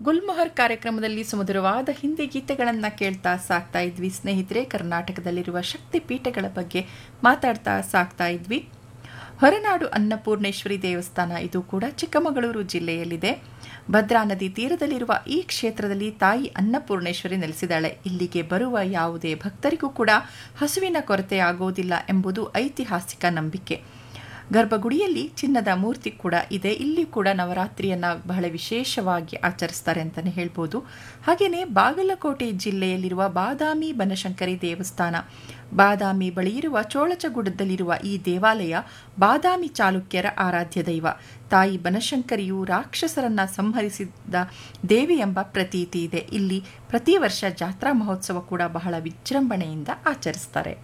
ಗುಲ್ಮೊಹರ್ ಕಾರ್ಯಕ್ರಮದಲ್ಲಿ ಸುಮಧುರವಾದ ಹಿಂದಿ ಗೀತೆಗಳನ್ನು ಕೇಳ್ತಾ ಸಾಕ್ತಾ ಇದ್ವಿ ಸ್ನೇಹಿತರೆ ಕರ್ನಾಟಕದಲ್ಲಿರುವ ಶಕ್ತಿ ಪೀಠಗಳ ಬಗ್ಗೆ ಮಾತಾಡ್ತಾ ಸಾಕ್ತಾ ಇದ್ವಿ ಹೊರನಾಡು ಅನ್ನಪೂರ್ಣೇಶ್ವರಿ ದೇವಸ್ಥಾನ ಇದು ಕೂಡ ಚಿಕ್ಕಮಗಳೂರು ಜಿಲ್ಲೆಯಲ್ಲಿದೆ ಭದ್ರಾ ನದಿ ತೀರದಲ್ಲಿರುವ ಈ ಕ್ಷೇತ್ರದಲ್ಲಿ ತಾಯಿ ಅನ್ನಪೂರ್ಣೇಶ್ವರಿ ನೆಲೆಸಿದ್ದಾಳೆ ಇಲ್ಲಿಗೆ ಬರುವ ಯಾವುದೇ ಭಕ್ತರಿಗೂ ಕೂಡ ಹಸುವಿನ ಕೊರತೆ ಆಗೋದಿಲ್ಲ ಎಂಬುದು ಐತಿಹಾಸಿಕ ನಂಬಿಕೆ ಗರ್ಭಗುಡಿಯಲ್ಲಿ ಚಿನ್ನದ ಮೂರ್ತಿ ಕೂಡ ಇದೆ ಇಲ್ಲಿ ಕೂಡ ನವರಾತ್ರಿಯನ್ನು ಬಹಳ ವಿಶೇಷವಾಗಿ ಆಚರಿಸ್ತಾರೆ ಅಂತಲೇ ಹೇಳ್ಬೋದು ಹಾಗೆಯೇ ಬಾಗಲಕೋಟೆ ಜಿಲ್ಲೆಯಲ್ಲಿರುವ ಬಾದಾಮಿ ಬನಶಂಕರಿ ದೇವಸ್ಥಾನ ಬಾದಾಮಿ ಬಳಿ ಇರುವ ಚೋಳಚಗುಡದಲ್ಲಿರುವ ಈ ದೇವಾಲಯ ಬಾದಾಮಿ ಚಾಲುಕ್ಯರ ಆರಾಧ್ಯ ದೈವ ತಾಯಿ ಬನಶಂಕರಿಯು ರಾಕ್ಷಸರನ್ನ ಸಂಹರಿಸಿದ ದೇವಿ ಎಂಬ ಪ್ರತೀತಿ ಇದೆ ಇಲ್ಲಿ ಪ್ರತಿ ವರ್ಷ ಜಾತ್ರಾ ಮಹೋತ್ಸವ ಕೂಡ ಬಹಳ ವಿಜೃಂಭಣೆಯಿಂದ ಆಚರಿಸ್ತಾರೆ